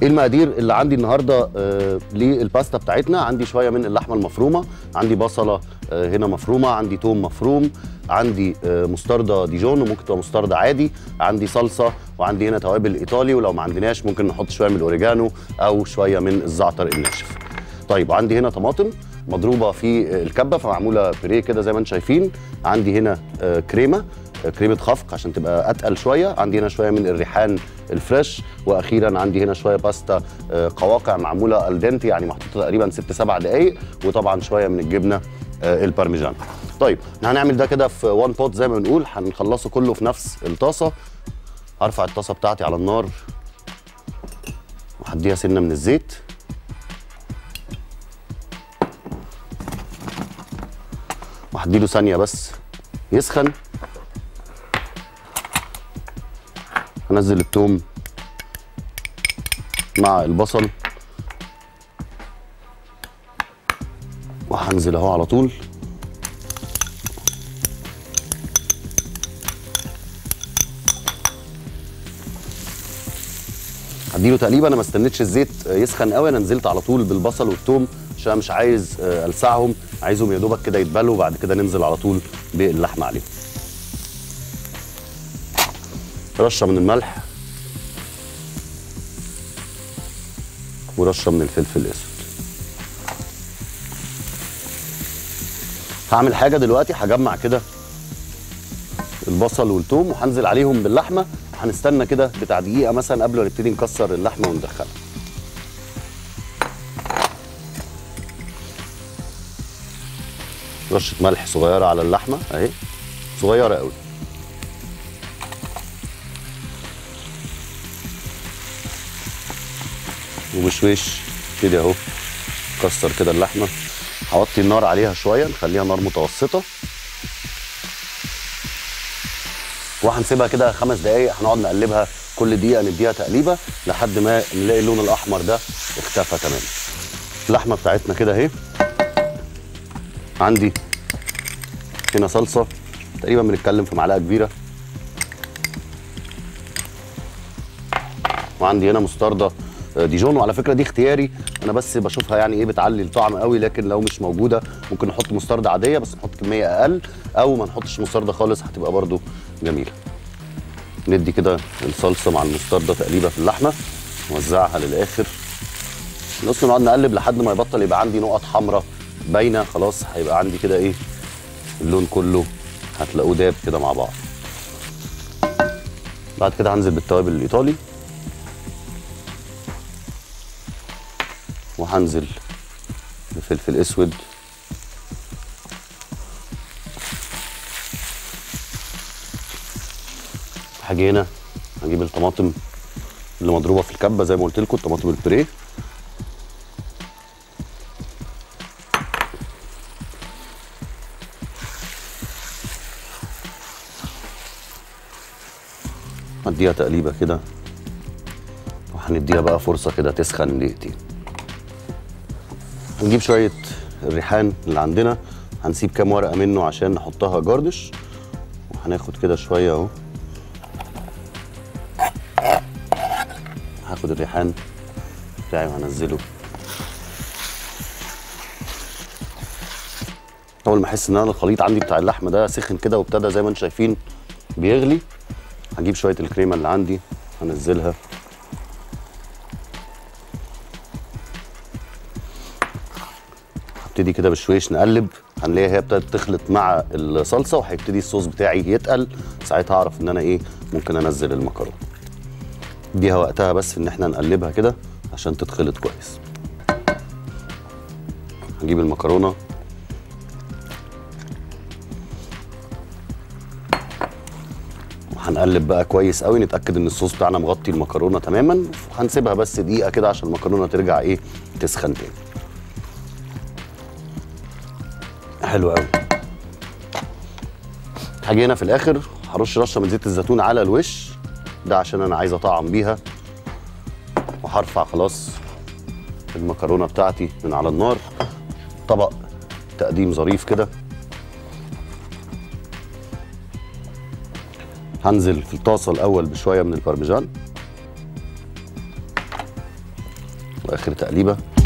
ايه المقادير اللي عندي النهارده آه للباستا بتاعتنا عندي شويه من اللحمه المفرومه عندي بصله آه هنا مفرومه عندي توم مفروم عندي آه مستردة ديجون وممكن تبقى مستردة عادي عندي صلصه وعندي هنا توابل ايطالي ولو ما عندناش ممكن نحط شويه من الاوريجانو او شويه من الزعتر الناشف طيب عندي هنا طماطم مضروبه في الكبه فمعموله بيريه كده زي ما انتم شايفين عندي هنا آه كريمه آه كريمه خفق عشان تبقى اتقل شويه عندي هنا شويه من الريحان الفريش واخيرا عندي هنا شويه باستا آه قواقع معموله الدنتي يعني محطوطه تقريبا 6 7 دقائق وطبعا شويه من الجبنه آه البارميجان طيب احنا هنعمل ده كده في وان بوت زي ما بنقول هنخلصه كله في نفس الطاسه هرفع الطاسه بتاعتي على النار وهديها سنه من الزيت وهديله ثانيه بس يسخن هنزل التوم مع البصل وهنزل اهو على طول هديله تقليبه انا ما استنيتش الزيت يسخن قوي انا نزلت على طول بالبصل والثوم عشان أنا مش عايز السعهم عايزهم يا دوبك كده يتبلوا وبعد كده ننزل على طول باللحمه عليهم رشه من الملح ورشه من الفلفل الاسود هعمل حاجه دلوقتي هجمع كده البصل والثوم وهنزل عليهم باللحمه هنستنى كده بتاع دقيقه مثلا قبل ما نبتدي نكسر اللحمه وندخلها رشه ملح صغيره على اللحمه اهي صغيره قوي وبشويش كده اهو كسر كده اللحمه هوطي النار عليها شويه نخليها نار متوسطه وهنسيبها كده خمس دقايق هنقعد نقلبها كل دقيقه نديها تقليبه لحد ما نلاقي اللون الاحمر ده اختفى تماما اللحمه بتاعتنا كده اهي عندي هنا صلصه تقريبا بنتكلم في معلقه كبيره وعندي هنا مستردة ديجون وعلى فكره دي اختياري انا بس بشوفها يعني ايه بتعلي الطعم قوي لكن لو مش موجوده ممكن نحط مستردة عاديه بس نحط كميه اقل او ما نحطش مستردة خالص هتبقى برده جميله ندي كده الصلصه مع المستردة تقليبه في اللحمه نوزعها للاخر نص نقعد نقلب لحد ما يبطل يبقى عندي نقط حمراء باينه خلاص هيبقى عندي كده ايه اللون كله هتلاقوه داب كده مع بعض بعد كده هنزل بالتوابل الايطالي وهنزل بفلفل اسود هاجي هنا هجيب الطماطم اللي مضروبه في الكبه زي ما قلت لكم الطماطم البريه اديها تقليبه كده وهنديها بقى فرصه كده تسخن دقيقتين هنجيب شويه الريحان اللي عندنا هنسيب كام ورقه منه عشان نحطها جاردش وهناخد كده شويه اهو هاخد الريحان بتاعي وهنزله اول ما احس ان انا الخليط عندي بتاع اللحمه ده سخن كده وابتدى زي ما انتم شايفين بيغلي هجيب شويه الكريمه اللي عندي هنزلها هبتدي كده بشويش نقلب هنلاقيها هي ابتدت تخلط مع الصلصه وهيبتدي الصوص بتاعي يتقل ساعتها اعرف ان انا ايه ممكن انزل المكرونه اديها وقتها بس ان احنا نقلبها كده عشان تتخلط كويس هجيب المكرونه هنقلب بقى كويس قوي نتاكد ان الصوص بتاعنا مغطي المكرونه تماما هنسيبها بس دقيقه كده عشان المكرونه ترجع ايه تسخن تاني حلو قوي هاجي هنا في الاخر هرش رشه من زيت الزيتون على الوش ده عشان انا عايز اطعم بيها وهرفع خلاص المكرونه بتاعتي من على النار طبق تقديم ظريف كده هنزل في الطاسه الاول بشويه من البارميجان اخر تقليبه